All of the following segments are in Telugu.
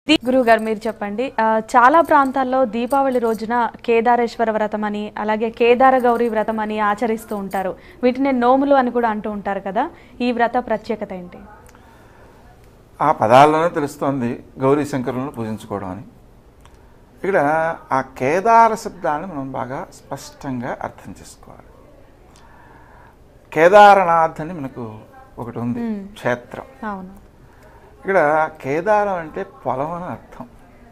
దీ- గురువుగారు మీరు చెప్పండి ఆ, చాలా ప్రాంతాల్లో దీపావళి రోజున కేదారేశ్వర వ్రతం అని అలాగే కేదార గౌరీ వ్రతం అని ఆచరిస్తూ ఉంటారు వీటిని నోములు అని కూడా అంటూ ఉంటారు కదా ఈ వ్రత ప్రత్యేకత ఏంటి ఆ పదాల్లోనే తెలుస్తోంది గౌరీ శంకరులను పూజించుకోవడం అని ఇక్కడ ఆ కేదార శబ్దాన్ని మనం బాగా స్పష్టంగా అర్థం చేసుకోవాలి కేదారనాథ్ అని మనకు ఒకటి ఉంది మ్మ్. క్షేత్రం అవును ఇక్కడ కేదారం అంటే పొలం అని అర్థం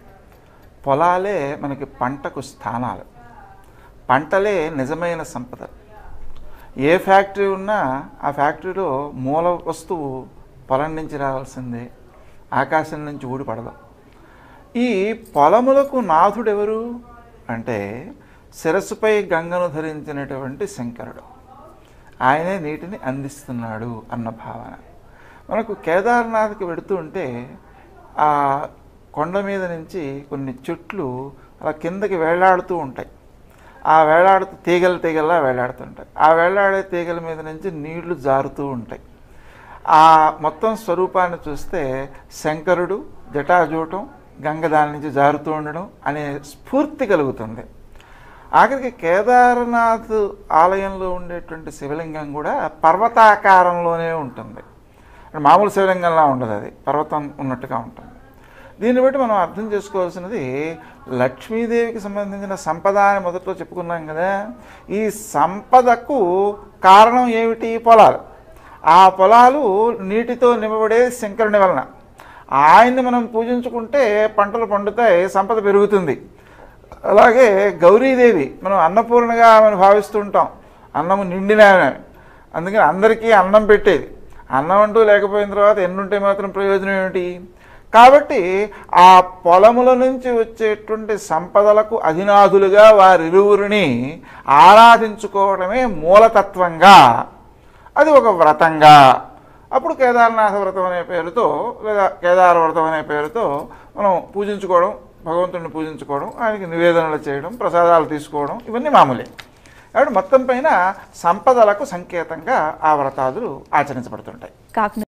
పొలాలే మనకి పంటకు స్థానాలు పంటలే నిజమైన సంపద ఏ ఫ్యాక్టరీ ఉన్నా ఆ ఫ్యాక్టరీలో మూల వస్తువు పొలం నుంచి రావాల్సిందే ఆకాశం నుంచి ఊడిపడదు ఈ పొలములకు నాథుడెవరు అంటే శిరస్సుపై గంగను ధరించినటువంటి శంకరుడు ఆయనే నీటిని అందిస్తున్నాడు అన్న భావన మనకు కేదార్నాథ్కి వెడుతూ ఉంటే ఆ కొండ మీద నుంచి కొన్ని చెట్లు అలా కిందకి వేలాడుతూ ఉంటాయి ఆ వేలాడుతూ తీగలు తీగల్లా వేలాడుతుంటాయి ఆ వేలాడే తీగల మీద నుంచి నీళ్లు జారుతూ ఉంటాయి ఆ మొత్తం స్వరూపాన్ని చూస్తే శంకరుడు జటాజూటం గంగ దాని నుంచి జారుతూ ఉండడం అనే స్ఫూర్తి కలుగుతుంది ఆఖరికి కేదార్నాథ్ ఆలయంలో ఉండేటువంటి శివలింగం కూడా పర్వతాకారంలోనే ఉంటుంది అంటే మామూలు శివలింగంలా ఉండదు అది పర్వతం ఉన్నట్టుగా ఉంటుంది దీన్ని బట్టి మనం అర్థం చేసుకోవాల్సినది లక్ష్మీదేవికి సంబంధించిన సంపద అని మొదట్లో చెప్పుకున్నాం కదా ఈ సంపదకు కారణం ఏమిటి పొలాలు ఆ పొలాలు నీటితో నింపబడే శంకరుని వలన ఆయన్ని మనం పూజించుకుంటే పంటలు పండుతాయి సంపద పెరుగుతుంది అలాగే గౌరీదేవి మనం అన్నపూర్ణగా మనం భావిస్తుంటాం అన్నము నిండిన ఆమె. అందుకని అందరికీ అన్నం పెట్టేది అన్నం అంటూ లేకపోయిన తర్వాత ఎన్నుంటే మాత్రం ప్రయోజనం ఏమిటి కాబట్టి ఆ పొలముల నుంచి వచ్చేటువంటి సంపదలకు అధినాథులుగా వారిరువురిని ఆరాధించుకోవడమే మూలతత్వంగా అది ఒక వ్రతంగా అప్పుడు కేదారనాథ వ్రతం అనే పేరుతో లేదా కేదార వ్రతం అనే పేరుతో మనం పూజించుకోవడం భగవంతుడిని పూజించుకోవడం ఆయనకి నివేదనలు చేయడం ప్రసాదాలు తీసుకోవడం ఇవన్నీ మామూలే కాబట్టి మొత్తం పైన సంపదలకు సంకేతంగా ఆ వ్రతాదులు ఆచరించబడుతుంటాయి కాకినాడ